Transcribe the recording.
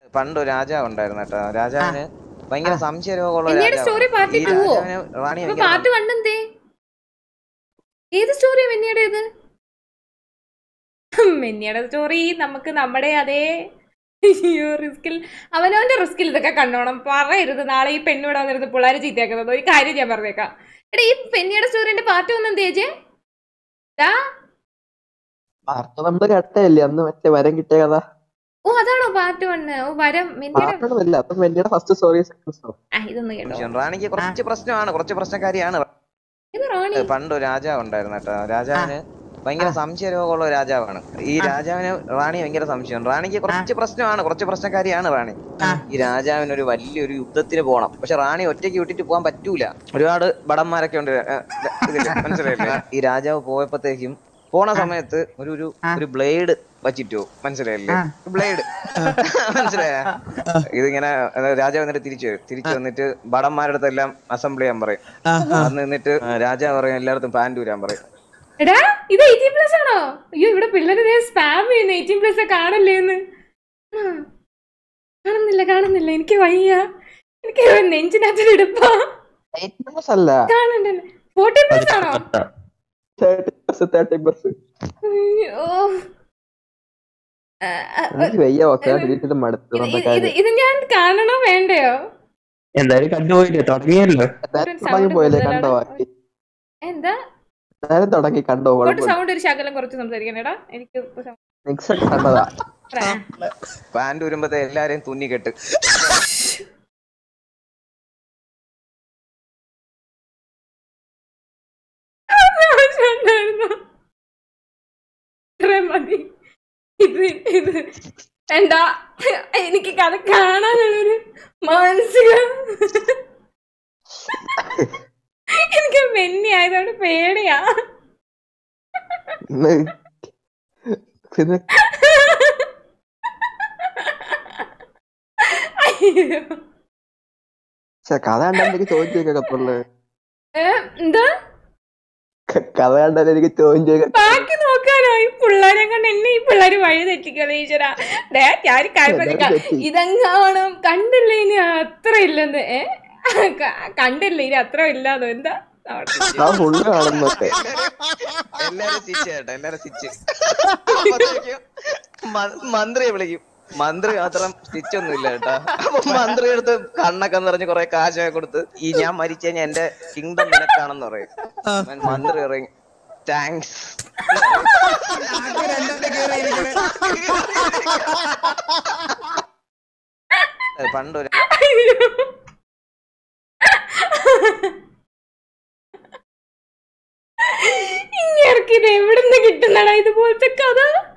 പണ്ട് ഒരു രാജാവ് ഉണ്ടായിരുന്നു കേട്ടോ രാജാവിന് ഭയങ്കര സംശയ രോഗമുള്ള ഒരു പിന്നീട് രാജാവാണ്. സ്റ്റോറി പാർട്ടി ഈ പോവോ രാജാവിന് റാണി അപ്പൊ ഭയങ്കര പാർട്ട് വണ്ണെന്തേ ഏത് സ്റ്റോറിയാ മെന്നിയുടേത് മെന്നിയുടെ സ്റ്റോറി നമുക്ക് നമ്മുടെ അതേ അയ്യോ റിസ്കിൽ അവനവന്റെ റിസ്കിൽ ഇതൊക്കെ കണ്ടോണം പറയരുത് നാളെ ഈ പെണ്ണൂടെ വന്നിരുന്ന് പിള്ളേരെ ചീത്തയാക്കുന്നത് ഒരു കാര്യം ഞാൻ പറഞ്ഞേക്കാം എടാ ഈ പെന്നിയുടെ സ്റ്റോറിന്റെ പാർട്ട് ഒന്നും എന്തേജ് വാർത്ത നമ്മള് കട്ടയല്ലേ അന്ന് മറ്റേ വരം കിട്ടിയ കഥ ഓ അതാണോ പാർട്ട് വണ്ണ് ഓ വരം മെന്നിയുടെ പാർട്ടൊന്നുമില്ല അപ്പൊ മെന്നിയുടെ ഫസ്റ്റ് സ്റ്റോറി സക്സസ് ആവും ആ ഇതൊന്ന് കേട്ടോ സംശയം. റാണിക്ക് കുറച്ച് പ്രശ്നമാണ് കുറച്ച് പ്രശ്നക്കാരിയാണ് ഇത് റാണി പണ്ട് ഒരു രാജാവ് ഉണ്ടായിരുന്നു കേട്ടോ രാജാവിന് ഭയങ്കര സംശയ രോഗമുള്ള ഒരു രാജാവാണ് ഈ രാജാവിന് റാണി ഭയങ്കര സംശയം റാണിക്ക് കുറച്ച് പ്രശ്നമാണ് കുറച്ച് പ്രശ്നക്കാരിയാണ് റാണി ഈ രാജാവിന് ഒരു വലിയൊരു യുദ്ധത്തിന് പോകണം പക്ഷെ റാണി ഒറ്റയ്ക്ക് വിട്ടിട്ട് പോകാൻ പറ്റൂല ഒരുപാട് ഭടന്മാരൊക്കെ ഉണ്ട് ഏ, ഇതില് മനസ്സിലായില്ലേ ഈ രാജാവ് പോയപ്പോഴത്തേക്കും പോണ സമയത്ത് ഒരു ഒരു ഒരു ബ്ലേഡ് വച്ചിട്ടോ മനസ്സിലായില്ലേ ബ്ലേഡ് മനസ്സിലായ ഇതിങ്ങനെ അതായത് രാജാവ് എന്നിട്ട് തിരിച്ചു വരും തിരിച്ചു വന്നിട്ട് ഭടന്മാരുടെ അടുത്തെല്ലാം അസംബ്ലി ചെയ്യാൻ പറയും അന്ന് നിന്നിട്ട് രാജാവ് പറയും എല്ലായിടത്തും പാൻറ് ഊരാൻ പറയും എടാ ഇത് എയ്റ്റീൻ പ്ലസ് ആണോ അയ്യോ ഇവിടെ പിള്ളേര് സ്പാം ചെയ്യുന്നു എയ്റ്റീൻ പ്ലസ് കാണല്ലേ എന്ന് ആ. കാണുന്നില്ല കാണുന്നില്ല എനിക്ക് വയ്യ എനിക്ക് നെഞ്ചിനകത്തൊരു എടുപ്പാ അല്ല കാണണ്ടല്ലേ ഫോർട്ടി പ്ലസ് ആണോ തേർട്ടി പ്ലസ് തേർട്ടി പ്ലസ് അയ്യോ ആ, ആ, എനിക്ക് വയ്യ ഒക്കെ ഡിലീറ്റ് മടുത്തു ഇത് നമ്മുടെ ഇത് കാര്യം ഇത് ഞാൻ കാണണോ വേണ്ടയോ എന്തായാലും കണ്ടുപോയില്ലേ തുടങ്ങിയല്ലോ എന്തായാലും sound തുടങ്ങി പോയില്ലേ കൂടുതലാണ്. കണ്ടോ എന്താ എന്തായാലും തുടങ്ങി കണ്ടോ ഇങ്ങോട്ട് കുഴപ്പമില്ല സൗണ്ട് ഒരു ശകലം കുറച്ച് സംസാരിക്കണേടാ എനിക്ക് ഇപ്പൊ സം- മിക്സ് ഒക്കെ കണ്ടതാ പറയാം. പാൻറ് ഊരുമ്പത്തെ എല്ലാരെയും തുന്നി കെട്ട് ആവശ്യമുണ്ടായിരുന്നോ? ഇത്രയും മതി ഇത് ഇത് എന്താ എനിക്ക് കഥ കാണാനുള്ളൊരു മാനസിക എനിക്ക് മെന്നി ആയതുകൊണ്ട് പേടിയാ ഇന്ന് ഇത് അയ്യോ ഛെ, കഥ കണ്ടാൽ എനിക്ക് ചോദ്യം ചോദിക്കത്തുള്ളു ഏ, എന്താ കഥ കണ്ടാൽ എനിക്ക് ചോദ്യം ചോദിക്കാം ബാക്കി നോക്കാനോ ഈ പിള്ളേരെ കൊണ്ട് എന്നെ ഈ പിള്ളേര് വഴി തെറ്റിക്കണേ ഈശ്വര ഡേ ഞാൻ കാര്യം പറഞ്ഞേക്കാം. തെറ്റി. ഇതെങ്ങാണം കണ്ടില്ല ഇനി അത്ര ഇല്ലെന്ന് ഏ ക- കണ്ടില്ല ഇനി അത്ര ഇല്ലാന്നോ എന്താ അവിടെ. ഞാൻ ഫുള്ള് കാണുന്നൊക്കെ എല്ലാരും സിച്ച് കേട്ടോ എല്ലാരും സിച്ച് മന്ത്രിയെ വിളിക്കും മന്ത്രി മാത്രം സ്റ്റിച്ച് ഒന്നും ഇല്ല കേട്ടാ അപ്പൊ മന്ത്രി എടുത്ത് കണ്ണൊക്കെ നിറഞ്ഞ് കൊറേ കാശൊക്കെ കൊടുത്ത് ഈ ഞാൻ മരിച്ചു കഴിഞ്ഞാൽ എന്റെ കിങ്ഡം നിനക്കാണെന്ന് പറയും മന്ത്രി പറയും താങ്ക്സ് പണ്ടൊരു അയ്യോ. ഇങ്ങേർക്ക് ഇത് എവിടുന്ന് കിട്ടുന്നടാ ഇതുപോലത്തെ കഥ